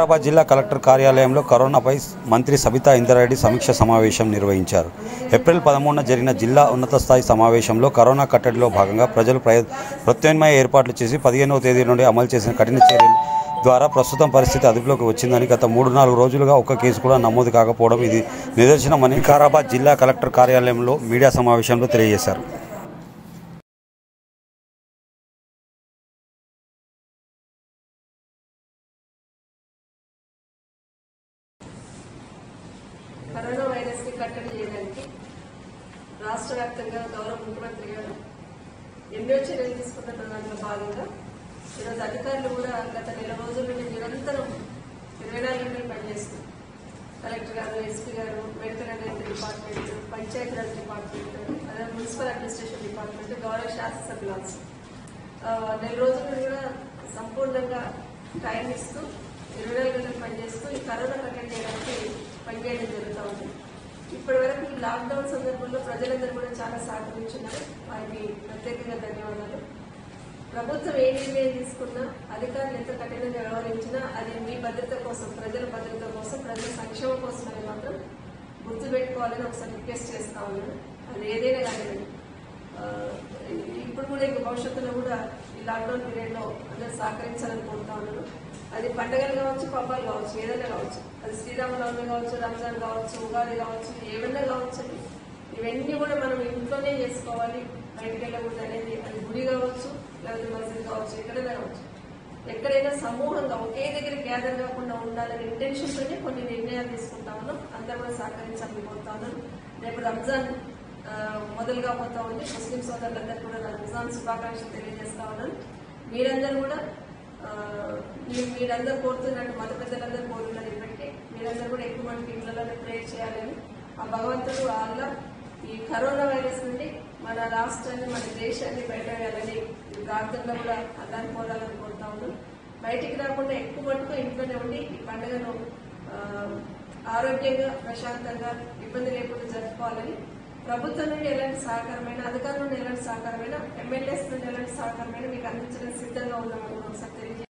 వికారాబాద్ జిల్లా కలెక్టర్ కార్యాలయంలో కరోనాపై మంత్రి సబితా ఇంద్రారెడ్డి సమీక్ష సమావేశం నిర్వహించారు ఏప్రిల్ పదమూడున జరిగిన జిల్లా ఉన్నత స్థాయి సమావేశంలో కరోనా కట్టడిలో భాగంగా ప్రజలు ప్రయ ప్రత్యామ్నాయ ఏర్పాట్లు చేసి పదిహేనవ తేదీ నుండి అమలు చేసిన కఠిన చర్యల ద్వారా ప్రస్తుతం పరిస్థితి అదుపులోకి వచ్చిందని గత మూడు నాలుగు రోజులుగా ఒక్క కేసు కూడా నమోదు కాకపోవడం ఇది నిదర్శనమని వికారాబాద్ జిల్లా కలెక్టర్ కార్యాలయంలో మీడియా సమావేశంలో తెలియజేశారు కరోనా వైరస్ ని కట్టడి చేయడానికి రాష్ట్ర వ్యాప్తంగా గౌరవ ముఖ్యమంత్రి గారు ఎన్నో చర్యలు తీసుకున్న దాంట్లో భాగంగా ఈరోజు అధికారులు కూడా గత నెల రోజుల నుండి నిరంతరం ఇరవై నాలుగు గంటలు పనిచేస్తారు కలెక్టర్ గారు ఎస్పీ గారు medical and health department Panchayati Raj department అదే మున్సిపల్ అడ్మినిస్ట్రేషన్ డిపార్ట్మెంట్ గౌరవ శాసనసభ్యులు also. ఆ, నెల రోజుల నుండి కూడా సంపూర్ణంగా టైం ఇస్తూ ఇరవై నాలుగు గంటలు పనిచేస్తూ ఈ కరోనా కట్టడి చేయడానికి పనిచేయడం జరుగుతూ ఉంది ఇప్పటి వరకు ఈ లాక్డౌన్ సందర్భంలో ప్రజలందరూ కూడా చాలా సహకరించున్నారు వారికి ప్రత్యేకంగా ధన్యవాదాలు ప్రభుత్వం ఏ నిర్ణయం తీసుకున్నా అధికారులు ఎంత కఠినంగా వ్యవహరించినా అది మీ భద్రత కోసం ప్రజల భద్రత కోసం ప్రజల సంక్షేమం కోసం అని మాత్రం గుర్తుపెట్టుకోవాలని ఒకసారి రిక్వెస్ట్ చేస్తా ఉన్నాను అది ఏదైనా కానివ్వండి ఆ, ఇప్పుడు కూడా ఇంకా భవిష్యత్తులో కూడా ఈ లాక్డౌన్ పీరియడ్ లో అందరూ సహకరించాలని కోరుతా ఉన్నాను అది పండగలు కావచ్చు పబ్బాలు కావచ్చు ఏదైనా కావచ్చు అది శ్రీరామనవమి కావచ్చు రంజాన్ కావచ్చు ఉగాది కావచ్చు ఏమన్నా కావచ్చు అండి ఇవన్నీ కూడా మనం ఇంట్లోనే చేసుకోవాలి బయటకు వెళ్ళకూడదు అనేది అది గుడి కావచ్చు లేకపోతే మసీద్ కావచ్చు ఎక్కడైనా కావచ్చు ఎక్కడైనా సమూహంగా ఒకే దగ్గర గ్యాదర్ కాకుండా ఉండాలనే ఇంటెన్షన్ తోనే కొన్ని నిర్ణయాలు తీసుకుంటా ఉన్నాం అందరూ కూడా సహకరించాలని కోరుతా ఉన్నాను రేపు రంజాన్ ఆ, మొదలుగా పోతా ఉంది ముస్లిం సోదరులందరూ కూడా నా రంజాన్ శుభాకాంక్షలు తెలియజేస్తా ఉన్నాను మీరందరూ కూడా ఆ, మీరు మీరందరూ కోరుతున్నట్టు మత పెద్దలందరూ కోరుతున్నారు ఇప్పటికే మీరందరూ కూడా ఎక్కువ మంది ఇళ్లలోనే ప్రేయర్ చేయాలని ఆ భగవంతుడు వాళ్ళ ఈ కరోనా వైరస్ నుండి మన రాష్ట్రాన్ని మన దేశాన్ని బయటవేయాలని ఈ ప్రార్థనలో కూడా అల్లాన్ని కోరాలని కోరుతా ఉన్నాం బయటికి రాకుండా ఎక్కువ మటుకు ఇంట్లోనే ఉండి ఈ పండుగను ఆ, ఆరోగ్యంగా ప్రశాంతంగా ఇబ్బంది లేకుండా జరుపుకోవాలని ప్రభుత్వం నుండి ఎలాంటి సహకారమైన అధికారుల నుండి ఎలాంటి సహకారమైన ఎమ్మెల్యేస్ నుండి ఎలాంటి సహకారమైన మీకు అందించడానికి సిద్ధంగా ఉన్నామని ఒకసారి తెలియజేస్తాను